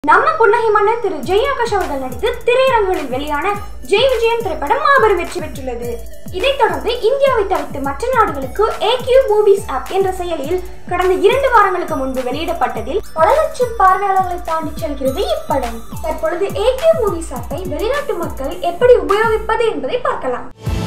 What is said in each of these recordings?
நம்ம புன்னகை மன்னர் திரு ஜெய் ஆகாஷ் அவர்கள் நடித்து திரையரங்குகளில் வெளியான ஜெய் விஜயன் திரைப்படம் மாபெரும் வெற்றி பெற்றுள்ளது இதைத் தொடர்ந்து இந்தியாவை தவிர்த்து மற்ற நாடுகளுக்கு ஏக்யூ மூவிஸ் ஆப் என்ற செயலியில் கடந்த இரண்டு வாரங்களுக்கு முன்பு வெளியிடப்பட்டதில் பல லட்சம் பார்வையாளர்களை தாண்டி செல்கிறது இப்படம் தற்பொழுது ஏக்யூ மூவிஸ் ஆப்பை வெளிநாட்டு மக்கள் எப்படி உபயோகிப்பது என்பதை பார்க்கலாம்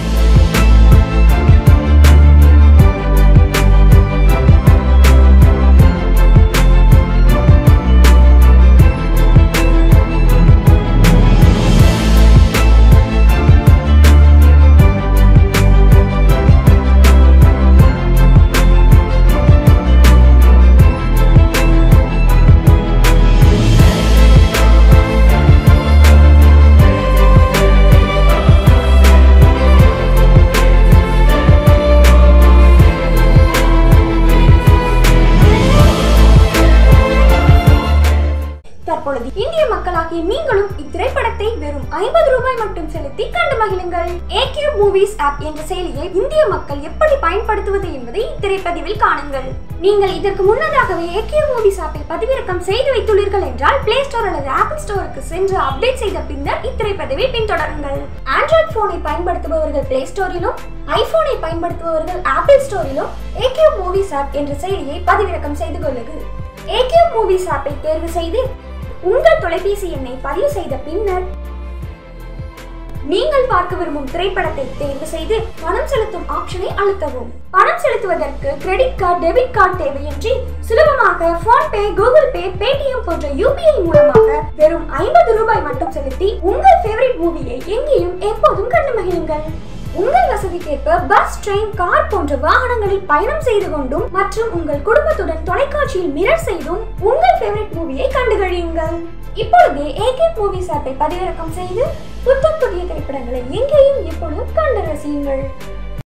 தற்பொழுது இந்திய மக்களாகிய நீங்களும் இத்திரைப்படத்தை வெறும் ஐம்பது ரூபாய் மட்டும் செலுத்தி கண்டு மகிழுங்கள் ஏக்யூ மூவிஸ் ஆப் என்ற செயலியை இந்திய மக்கள் எப்படி பயன்படுத்துவது என்பதை இத்திரைப்பதிவில் காணுங்கள் நீங்கள் இதற்கு முன்னதாகவே ஏக்யூ மூவிஸ் ஆப்பை பதிவிறக்கம் செய்து வைத்துள்ளீர்கள் என்றால் பிளே ஸ்டோர் அல்லது ஆப்பிள் ஸ்டோருக்கு சென்று அப்டேட் செய்த பின்னர் இத்திரைப்பதிவை பின்தொடருங்கள் ஆண்ட்ராய்ட் போனை பயன்படுத்துபவர்கள் பிளே ஸ்டோரிலும் ஐபோனை பயன்படுத்துபவர்கள் ஆப்பிள் ஸ்டோரிலும் ஏக்யூ மூவிஸ் ஆப் என்ற செயலியை பதிவிறக்கம் செய்து கொள்ளுங்கள் ஏக்யூ மூவிஸ் ஆப்பை தேர்வு செய்து உங்கள் தொலைபேசி எண்ணை பதிவு செய்த பின்னர் நீங்கள் பார்க்க விரும்பும் திரைப்படத்தை தேர்வு செய்து பணம் செலுத்தும் ஆப்ஷனை அழுத்தவும் பணம் செலுத்துவதற்கு கிரெடிட் கார்டு டெபிட் கார்டு தேவையின்றி சுலபமாக போன்பே கூகுள் பே பேடிஎம் போன்ற யூபிஐ மூலமாக வெறும் ஐம்பது ரூபாய் மட்டும் செலுத்தி உங்கள் ஃபேவரட் மூவியை எங்கேயும் எப்போதும் கண்டு மகிழுங்கள் உங்கள் வசதிக்கேற்ப பஸ் ட்ரெயின் கார் போன்ற வாகனங்களில் பயணம் செய்து கொண்டும் மற்றும் உங்கள் குடும்பத்துடன் தொலைக்காட்சியில் மிரர் செய்தும் உங்கள் ஃபேவரட் மூவியை கண்டு கழியுங்கள் இப்பொழுதே ஏகே மூவிஸ் ஆப்பை பதிவிறக்கம் செய்து புத்தம் புதிய திரைப்படங்களை எங்கேயும் எப்பொழுதும் கண்டு ரசியுங்கள்